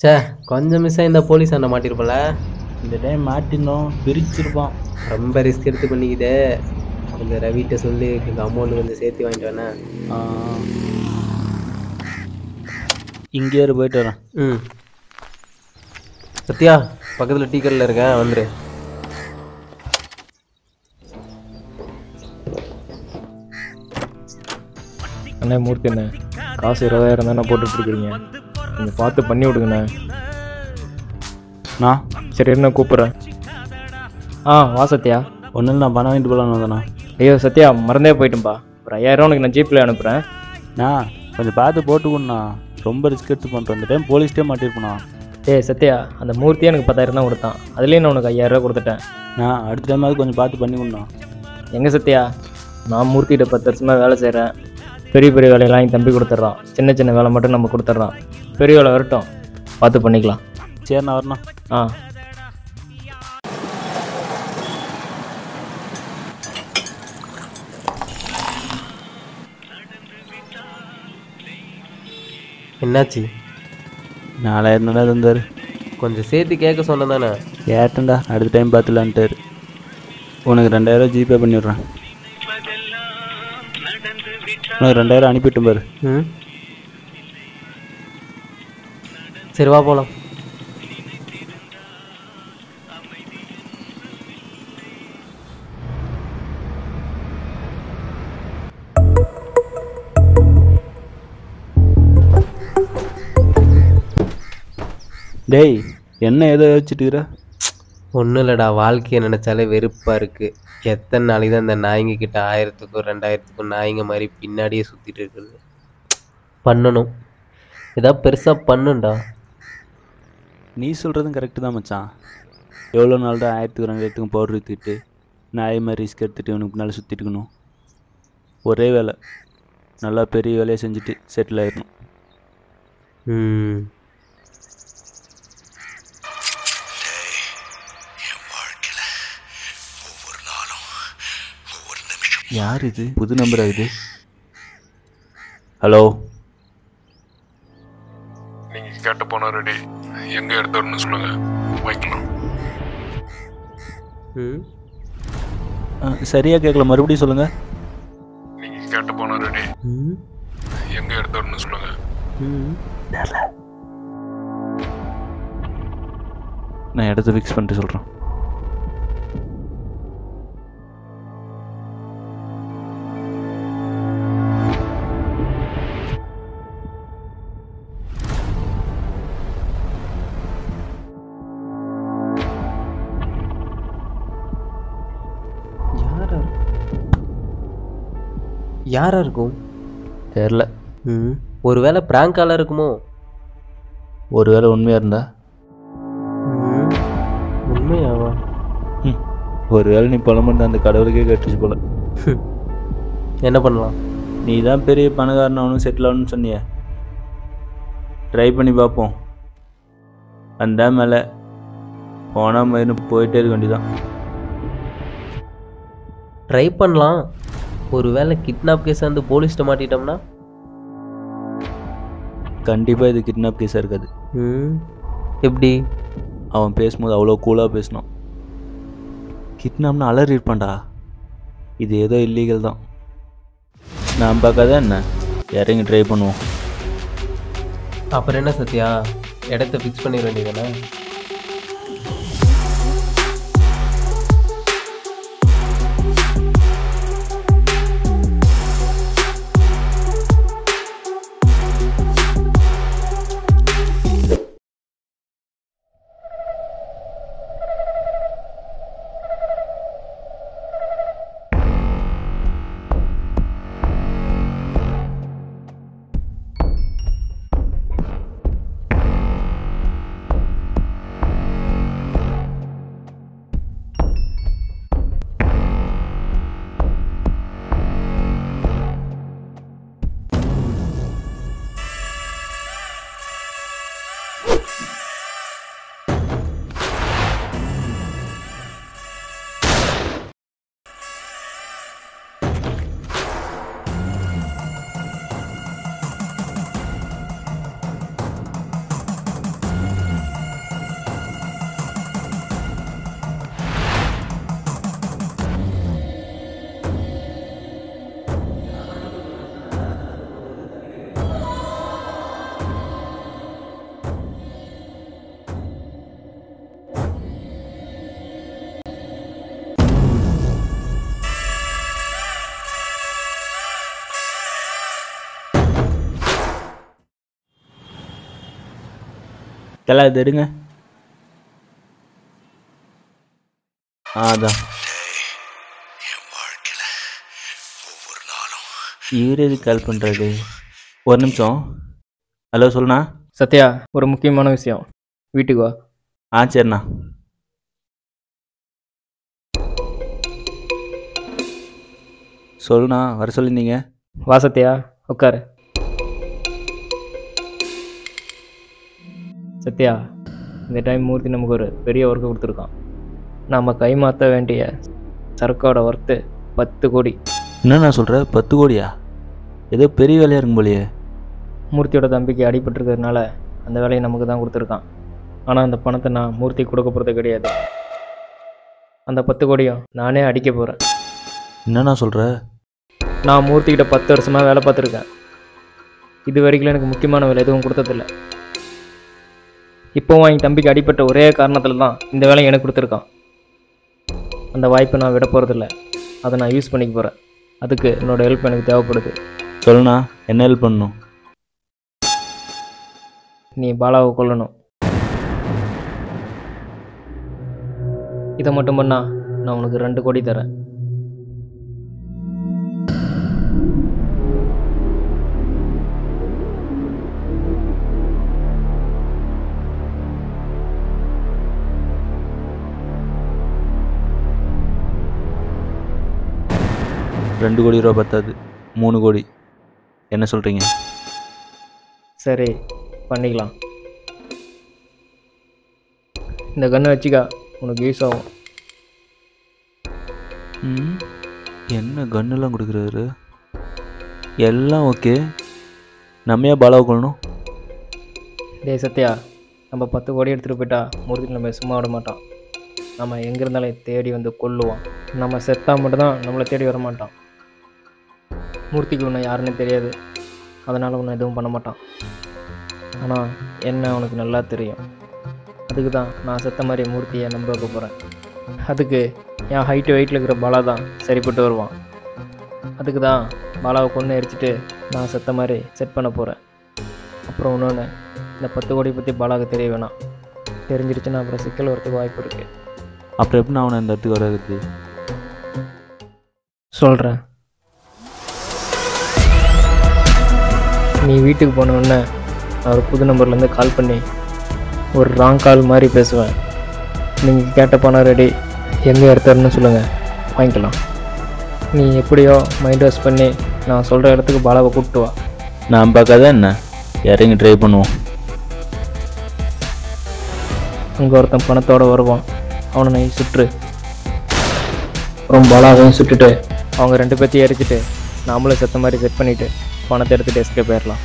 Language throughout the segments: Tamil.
ச்சே கொஞ்சம் மிஸ் இந்த போலீஸ் அண்ணன் மாட்டிருப்பல இந்த டைம் மாட்டினோம் பிரிச்சிருப்பான் ரொம்ப ரிஸ்க் எடுத்து பண்ணிக்கிட்டு கொஞ்சம் ரவிட்ட சொல்லி கொஞ்சம் அமௌண்ட் கொஞ்சம் சேர்த்து வாங்கிட்டு வேணா ஆ. இங்கேயே இரு, போயிட்டு வரேன் ம் சத்யா பக்கத்தில் டீ கடையில் இருக்கேன் வந்துரு அண்ணே மூர்த்தி அண்ணே காசு இருபதாயிரம் தானே போட்டுட்ருக்குறீங்க நீங்கள் பார்த்து பண்ணி விடுங்கண்ணே நான் சரி என்ன கூப்பிட்றேன் ஆ வா சத்யா ஒன்றும் நான் பணம் வாங்கிட்டு போகலான்னு வந்தேண்ணா ஐயோ சத்யா மறந்தே போயிட்டேன்பா ஒரு ஐயாயிரம் உனக்கு நான் ஜிபேல அனுப்புகிறேன் நான் கொஞ்சம் பார்த்து போட்டுக்கணுண்ணா ரொம்ப ரிஸ்க் எடுத்து பண்ணுறேன் இந்த டைம் போலீஸ்டே மாட்டிருப்பேண்ணா ஏய் சத்யா அந்த மூர்த்தியே எனக்கு பத்தாயிரம் தான் கொடுத்தான் அதுலேயும் நான் உனக்கு ஐயாயிரம் ரூபா கொடுத்துட்டேன் நான் அடுத்த டைமாவது கொஞ்சம் பார்த்து பண்ணிக்கணுண்ணா எங்கே சத்யா நான் மூர்த்திகிட்ட பத்து வருஷமாக வேலை செய்கிறேன் பெரிய பெரிய வேலையெல்லாம் என் தம்பி கொடுத்துட்றான் சின்ன சின்ன வேலை மட்டும் நம்ம கொடுத்துட்றான் பெரிய வேலை வரட்டும் பார்த்து பண்ணிக்கலாம் சரிண்ணா வரணும் ஆ என்னாச்சு நாலாயிரம் நல்லா தந்தார் கொஞ்சம் சேர்த்து கேட்க சொன்னேன் தானே கேட்டேன்டா அடுத்த டைம் பார்த்துலான்ட்டார் உனக்கு ரெண்டாயிரம் ஜிபே பண்ணிடுறேன் உனக்கு ரெண்டாயிரம் அனுப்பிட்டேன் பாரு ம் சரி வா போகலாம் டேய் என்ன ஏதோ யோசிச்சுட்டு இருக்கிற ஒன்றும் இல்லைடா வாழ்க்கையை நினச்சாலே வெறுப்பாக இருக்குது எத்தனை நாளைக்கு தான் இந்த நாய்ங்க கிட்ட ஆயிரத்துக்கும் ரெண்டாயிரத்துக்கும் நாய்ங்க மாதிரி பின்னாடியே சுற்றிட்டு இருக்குது பண்ணணும் ஏதாவது பெருசாக பண்ணுண்டா நீ சொல்கிறதும் கரெக்டு தான் மச்சான் எவ்வளோ நாள் தான் ஆயிரத்துக்கு ரெண்டாயிரத்துக்கும் பவுடர் விற்றுக்கிட்டு நாய் மாதிரி ரிஸ்க் எடுத்துகிட்டு இவனுக்கு பின்னால் சுற்றிட்டு இருக்கணும் ஒரே வேலை நல்லா பெரிய வேலையை செஞ்சுட்டு செட்டில் ஆயிடணும் ம் யார் இது புது நம்பரா இது ஹலோ நீங்கள் கேட்ட போனால் ரெடி எங்கே எடுத்து சொல்லுங்க வைக்கலாம் ம் சரியாக கேட்கல மறுபடியும் சொல்லுங்கள் நீங்கள் கேட்ட போனால் ரெடி ம் எங்கே எடுத்து சொல்லுங்க ம் நான் இடத்த ஃபிக்ஸ் பண்ணிட்டு சொல்கிறேன் யாரா யாரா இருக்கும் தெரில ம் ஒருவேளை prank காலாக இருக்குமோ ஒரு வேளை உண்மையாக இருந்தா ம் உண்மையாவா ம் ஒரு வேளை நீ புலம்புன்னு அந்த கடவுளுக்கே கட்டுச்சு போல என்ன பண்ணலாம் நீ தான் பெரிய பணக்காரன் அவனும் செட்டில் ஆகணும்னு சொன்னியே ட்ரை பண்ணி பார்ப்போம் அந்த மேலே போனால் மயின்னு போயிட்டே இருக்க வேண்டியதான் ட்ரை பண்ணலாம் ஒருவேளை கிட்னாப் கேஸ் வந்து போலீஸ்ட்ட மாட்டிட்டோம்னா கண்டிப்பாக இது கிட்னாப் கேஸாக இருக்காது ம் எப்படி அவன் பேசும்போது அவ்வளோ கூலாக பேசினான் கிட்னாப்னு அலறி இருப்பான்டா இது ஏதோ இல்லீகல் தான் நான் பார்க்காத என்ன இறங்கி ட்ரை பண்ணுவோம் அப்புறம் என்ன சத்யா இடத்த ஃபிக்ஸ் பண்ணிட வேண்டியதானே தலை அது எடுங்க ஆ அதான் இவர் எதுக்கு கால் பண்ணுறாரு ஒரு நிமிஷம் ஹலோ சொல்லுண்ணா சத்யா ஒரு முக்கியமான விஷயம் வீட்டுக்கு வா ஆ சரிண்ணா சொல்லுண்ணா வர சொல்லியிருந்தீங்க வா சத்யா உட்காரு சத்யா இந்த டைம் மூர்த்தி நமக்கு ஒரு பெரிய ஒர்க்கு கொடுத்துருக்கான் நாம் கைமாற்ற வேண்டிய சரக்கோட ஒர்த்து பத்து கோடி என்னண்ணா சொல்கிற பத்து கோடியா ஏதோ பெரிய வேலையாக இருக்கும் போலயே மூர்த்தியோட தம்பிக்கு அடிபட்டிருக்கிறதுனால அந்த வேலையை நமக்கு தான் கொடுத்துருக்கான் ஆனால் அந்த பணத்தை நான் மூர்த்தி கொடுக்க போகிறது கிடையாது அந்த பத்து கோடியும் நானே அடிக்க போகிறேன் என்னண்ணா சொல்கிற நான் மூர்த்திக்கிட்ட பத்து வருஷமாக வேலை பார்த்துருக்கேன் இது வரைக்கும் எனக்கு முக்கியமான வேலை எதுவும் கொடுத்ததில்ல இப்போவும் என் தம்பிக்கு அடிப்பட்ட ஒரே காரணத்தில் தான் இந்த வேலையை எனக்கு கொடுத்துருக்கான் அந்த வாய்ப்பை நான் விட போகிறதில்ல அதை நான் யூஸ் பண்ணிக்க போகிறேன் அதுக்கு என்னோட ஹெல்ப் எனக்கு தேவைப்படுது சொல்லுண்ணா என்ன ஹெல்ப் பண்ணணும் நீ பாலாவை கொல்லணும் இதை மட்டும் பண்ணா நான் உனக்கு ரெண்டு கோடி தரேன் ரெண்டு கோடி ரூபா பத்தாது மூணு கோடி என்ன சொல்கிறீங்க சரி பண்ணிக்கலாம் இந்த கண்ணை வச்சுக்கா உனக்கு யூஸ் ஆகும் ம் என்ன கன்னெல்லாம் கொடுக்குறாரு எல்லாம் ஓகே நம்மையா பாலாவை கொள்ளணும் டேய் சத்யா நம்ம பத்து கோடி எடுத்துகிட்டு போயிட்டா மூர்த்தி நம்ம சும்மா விட மாட்டான் நம்ம எங்கே இருந்தாலும் தேடி வந்து கொல்லுவான் நம்ம செத்தா மட்டும்தான் நம்மளை தேடி வர மாட்டான் மூர்த்திக்கு உன்னை யாருன்னு தெரியாது அதனால் உன்னை எதுவும் பண்ண மாட்டான் ஆனால் என்ன அவனுக்கு நல்லா தெரியும் அதுக்கு தான் நான் செத்த மாதிரி மூர்த்தியை நம்ப வைக்க போகிறேன் அதுக்கு என் ஹைட்டு வெயிட்டில் இருக்கிற பாலா தான் சரிப்பட்டு வருவான் அதுக்கு தான் பாலாவை கொண்டு எரிச்சிட்டு நான் செத்த மாதிரி செட் பண்ண போகிறேன் அப்புறம் இன்னொன்று இந்த பத்து கோடி பற்றி பாலாவுக்கு தெரிய வேணாம் தெரிஞ்சிருச்சுன்னா அப்புறம் சிக்கல் வரதுக்கு வாய்ப்பு இருக்குது அப்புறம் எப்படி நான் அவனை இந்த இடத்துக்கு வர வைக்கிறது சொல்கிறேன் நீ வீட்டுக்கு போன உடனே நான் ஒரு புது நம்பர்லேருந்து கால் பண்ணி ஒரு ராங் கால் மாதிரி பேசுவேன் நீங்கள் கேட்ட பணம் ரெடி எங்கே எடுத்தாருன்னு சொல்லுங்கள் வாங்கிக்கலாம் நீ எப்படியோ மைண்ட் வாஷ் பண்ணி நான் சொல்கிற இடத்துக்கு பாலாவை கூப்பிட்டு வா நான் பார்க்காத என்ன இறங்கி ட்ரை பண்ணுவோம் அங்கே ஒருத்தன் பணத்தோட வருவான் அவனை நீ சுற்று அப்புறம் பாலாவையும் சுட்டுட்டு அவங்க ரெண்டு பேர்த்தையும் எரிச்சிட்டு நாமளும் செத்த மாதிரி செட் பண்ணிவிட்டு பணத்தை எடுத்துகிட்டு எஸ்கே போயிடலாம்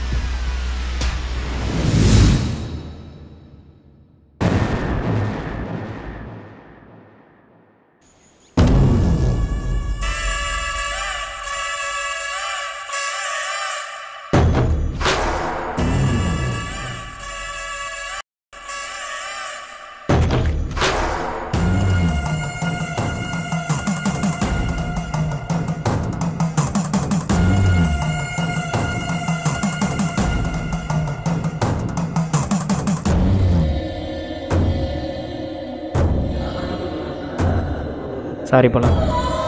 சாரி பழம்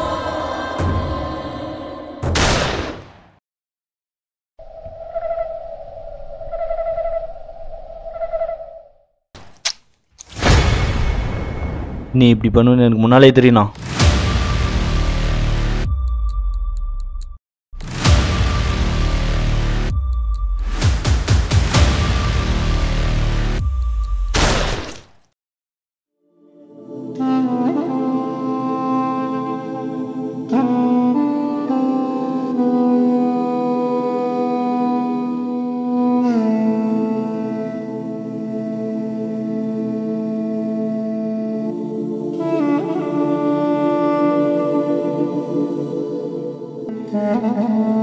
நீ இப்படி பண்ணுவேன்னு எனக்கு முன்னாலே தெரியணும் Thank you.